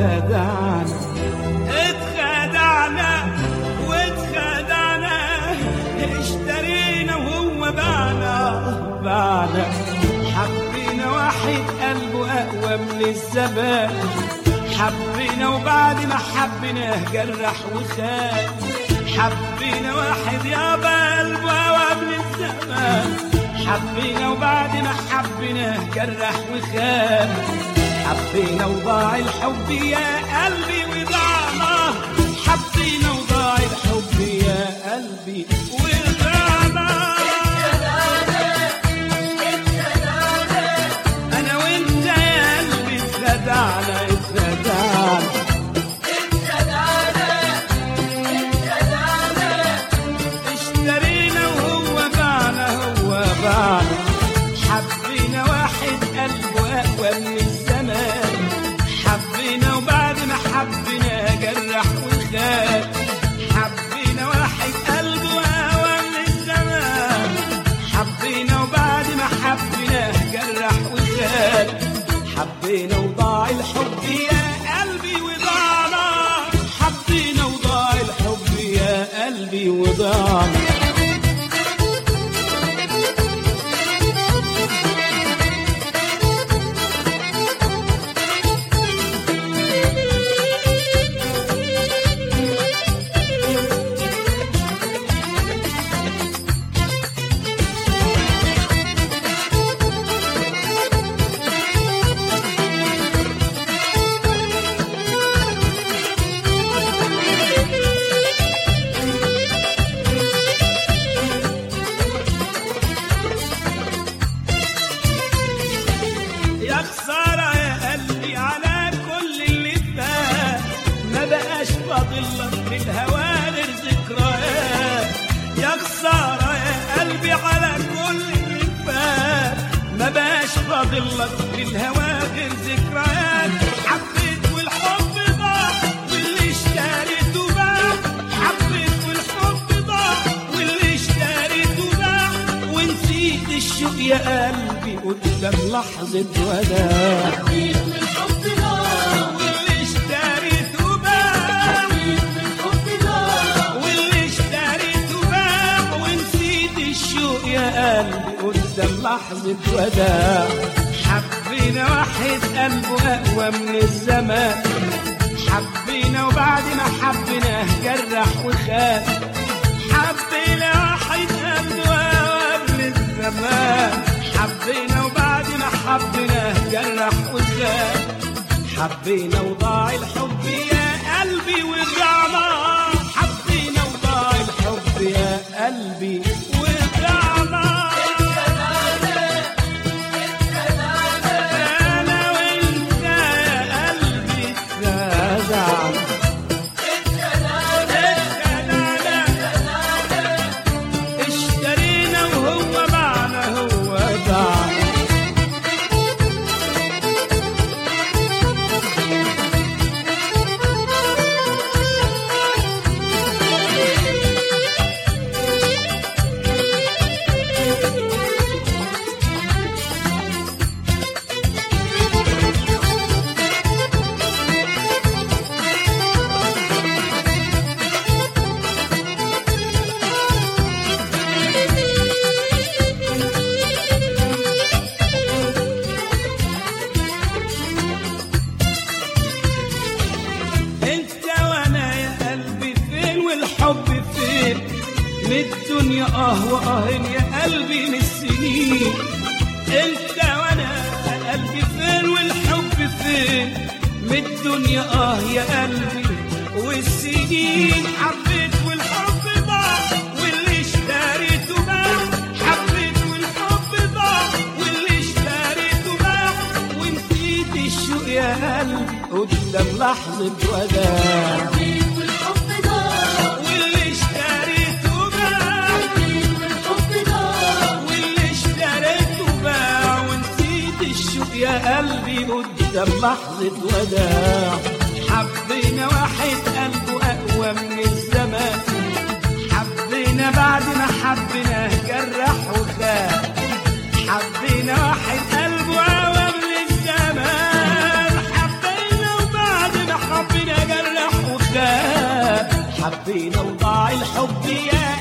اتخدعنا اتخدعنا واتخدعنا اشترينا وهو باعنا باعنا حبينا واحد قلبه اقوى من الزمان حبينا وبعد ما حبيناه جرح وخان حبينا واحد يابا قلبه اقوى من الزمان حبينا وبعد ما حبيناه جرح وخان حبينا وضاع الحب يا قلبي وضعنا حبينا وضاع الحب يا قلبي وضعنا انا وانت يا قلبي اتخدعنا اتخدعنا اشترينا وهو باعنا هو باعنا حبينا واحد قلبه اقوى من الزمان حبينا وبعد ما حبينا جرح وخان حبينا واحد قلبه اقوى من الزمان حبينا وبعد ما حبينا جرح وخان حبينا وضاع الحب يا قلبي وضعنا حبينا وضاع الحب يا قلبي وضعنا يا خسارة يا قلبي على كل اللي فات ما بقاش فاضل لك الهوى غير ذكريات يا خسارة يا قلبي على كل اللي فات ما بقاش فاضل لك الهوى غير ذكريات حبيت والحب ضاع واللي اشتريته باع حبيت والحب ضاع واللي اشتريته باع ونسيت الشوق يا قلبي قدام لحظة وداع واللي اشتريته باع واللي اشتريته باع ونسيت الشوق يا قلبي قدام لحظة وداع حبينا واحد قلبه أقوى من الزمان حبينا وبعد ما حبيناه جرح وخان حبينا واحد قلبه أقوى من الزمان حبينا وبعد ما حبيناه جرح وخان حبينا وضاع الحب يا قلبي ورجعنا حبينا وضاع الحب يا قلبي ورجعنا انا وانت يا قلبي اتخدعنا اتخدعنا اشترينا وهو باعنا هو باعنا انت وانا يا قلبي فين والحب فين من الدنيا اه واه يا قلبي من السنين انت وانا يا قلبي فين والحب فين من الدنيا اه يا قلبي والسنين حبيت والحب ضاع واللي اشتريته باع حبيت والحب ضاع واللي اشتريته باع ونسيت الشوق يا قلبي قدام لحظة وداع واللي اشتريته باع واللي اشتريته باع ونسيت الشوق يا قلبي قدام لحظة وداع حبينا واحد قلبه أقوى من الزمان حبينا بعد ما حبيناه جرح وخان حبينا واحد قلبه أقوى من الزمان حبينا وبعد ما حبينا وضاع الحب يا